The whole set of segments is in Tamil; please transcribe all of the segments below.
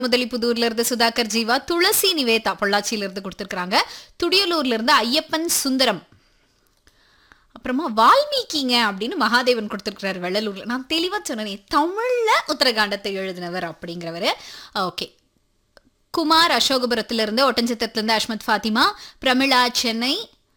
முதலிப்புதூர்ல இருந்து சுதாகர் ஜீவா துளசி நிவேதா பொள்ளாச்சியில இருந்து கொடுத்துருக்காங்க துடியலூர்ல இருந்து ஐயப்பன் சுந்தரம் அப்புறமா வால்மீகிங்க அப்படின்னு மகாதேவன் கொடுத்துருக்கிறாரு வெள்ளலூர்ல நான் தெளிவா சொன்னேன் தமிழ்ல உத்தரகாண்டத்தை எழுதினவர் அப்படிங்கிறவர் ஓகே குமார் அசோகபுரத்துல இருந்து ஒட்டஞ்சத்திரத்துல இருந்து அஷ்மத் ஃபாத்திமா பிரமிளா சென்னை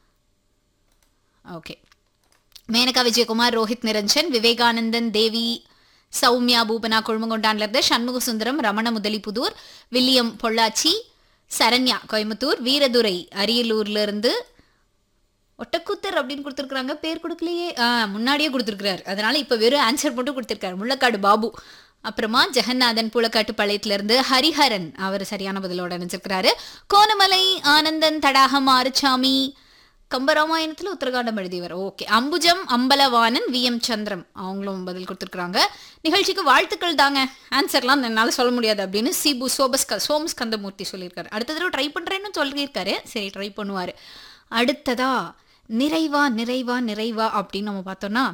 ஓகே மேனகா விஜயகுமார் ரோஹித் நிரஞ்சன் விவேகானந்தன் தேவி சௌமியா பூபனா கொழுமங்கொண்டான்ல இருந்து சண்முக சுந்தரம் ரமண முதலிப்புதூர் வில்லியம் பொள்ளாச்சி சரண்யா கோயம்புத்தூர் வீரதுரை அரியலூர்ல இருந்து ஒட்டக்கூத்தர் அப்படின்னு கொடுத்துருக்குறாங்க பேர் கொடுக்கலையே ஆ முன்னாடியே கொடுத்துருக்குறாரு அதனால இப்போ வெறும் ஆன்சர் மட்டும் கொடுத்துருக்காரு முள்ளக்காடு பாபு அப்புறமா ஜெகநாதன் புலக்காட்டு பாளையத்துல இருந்து ஹரிஹரன் அவர் சரியான பதிலோட நினைச்சிருக்கிறாரு கோணமலை ஆனந்தன் தடாகம் ஆறுச்சாமி கம்பராமாயணத்துல உத்தரகாண்டம் எழுதியவர் okay Ambujam Ambalavanan V M Chandram அவங்களும் பதில் கொடுத்துருக்குறாங்க நிகழ்ச்சிக்கு வாழ்த்துக்கள் தாங்க ஆன்சர்லாம் என்னால் சொல்ல முடியாது அப்படின்னு சிபு சோபஸ்க சோமஸ்கந்தமூர்த்தி சொல்லியிருக்காரு அடுத்த தடவை ட்ரை பண்ணுறேன்னு சொல்லியிருக்காரு சரி ட்ரை பண்ணுவார் அடுத்ததா நிறைவா நிறைவா நிறைவா அப்படின்னு நம்ம பார்த்தோம்னா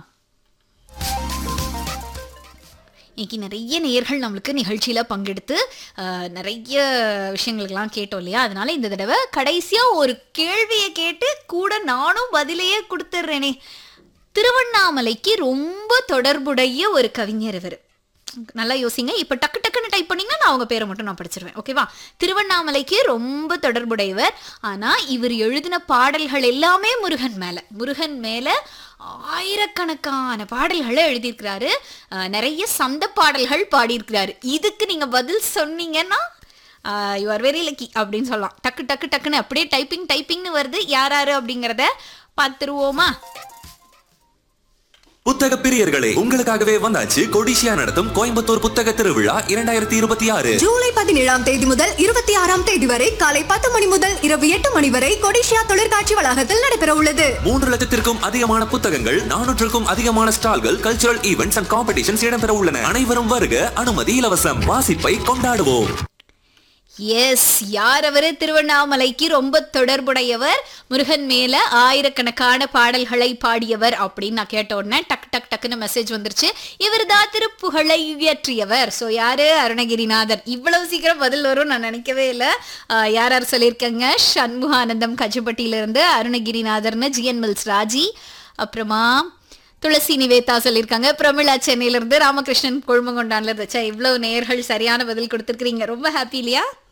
இன்னைக்கு நிறைய நேயர்கள் நம்மளுக்கு நிகழ்ச்சியில் பங்கெடுத்து அஹ், நிறைய விஷயங்களுக்கெல்லாம் கேட்டோம் இல்லையா அதனால இந்த தடவை கடைசியாக ஒரு கேள்வியை கேட்டு கூட நானும் பதிலையே கொடுத்துட்றேனே திருவண்ணாமலைக்கு ரொம்ப தொடர்புடைய ஒரு கவிஞர் இவர் நல்லா யோசிங்க இப்போ டக்கு டக்குன்னு டைப் பண்ணீங்கன்னா நான் அவங்க பேரை மட்டும் நான் படிச்சிருவேன் ஓகேவா திருவண்ணாமலைக்கு ரொம்ப தொடர்புடையவர் ஆனால் இவர் எழுதின பாடல்கள் எல்லாமே முருகன் மேலே முருகன் மேலே ஆயிரக்கணக்கான பாடல்களை எழுதியிருக்கிறாரு அஹ், நிறைய சந்த பாடல்கள் பாடியிருக்கிறாரு இதுக்கு நீங்கள் பதில் சொன்னீங்கன்னா யூ ஆர் வெரி லக்கி அப்படின்னு சொல்லலாம் டக்கு டக்கு டக்குன்னு அப்படியே டைப்பிங் டைப்பிங்னு வருது யார் யாரு அப்படிங்கிறத பார்த்துருவோமா புத்தக பிரியர்களே உங்களுக்காகவே வந்தாச்சு கொடிசியா நடத்தும் கோயம்புத்தூர் புத்தக திருவிழா இரண்டாயிரத்தி இருபத்தி ஆறு ஜூலை பதினேழாம் தேதி முதல் இருபத்தி ஆறாம் தேதி வரை காலை பத்து மணி முதல் இரவு எட்டு மணி வரை கொடிஷியா தொழிற்காட்சி வளாகத்தில் நடைபெற உள்ளது மூன்று லட்சத்திற்கும் அதிகமான புத்தகங்கள் நானூற்றுக்கும் அதிகமான ஸ்டால்கள் கல்ச்சுரல் ஈவெண்ட்ஸ் அண்ட் காம்படிஷன்ஸ் இடம்பெற உள்ளன அனைவரும் வருக அனுமதி இலவசம் வாசிப்பை கொண்டாடுவோம் எஸ் யார் அவரு திருவண்ணாமலைக்கு ரொம்ப தொடர்புடையவர் முருகன் மேல ஆயிரக்கணக்கான பாடல்களை பாடியவர் அப்படின்னு நான் கேட்ட உடனே டக் டக் டக்குன்னு மெசேஜ் வந்துருச்சு இவர் தான் திருப்புகழை இயற்றியவர் ஸோ யாரு அருணகிரிநாதர் இவ்வளவு சீக்கிரம் பதில் வரும் நான் நினைக்கவே இல்லை யார் யார் சொல்லியிருக்காங்க சண்முகானந்தம் கஜப்பட்டியிலிருந்து அருணகிரிநாதர்னு ஜிஎன் மில்ஸ் ராஜி அப்புறமா துளசி நிவேதா சொல்லியிருக்காங்க பிரமிளா சென்னையில இருந்து ராமகிருஷ்ணன் கொழுமங்கொண்டான்ல இருந்து ச்சே, இவ்வளவு நேயர்கள் சரியான பதில் கொடுத்துருக்கீங்க ரொம்ப ஹாப்பி இல்லையா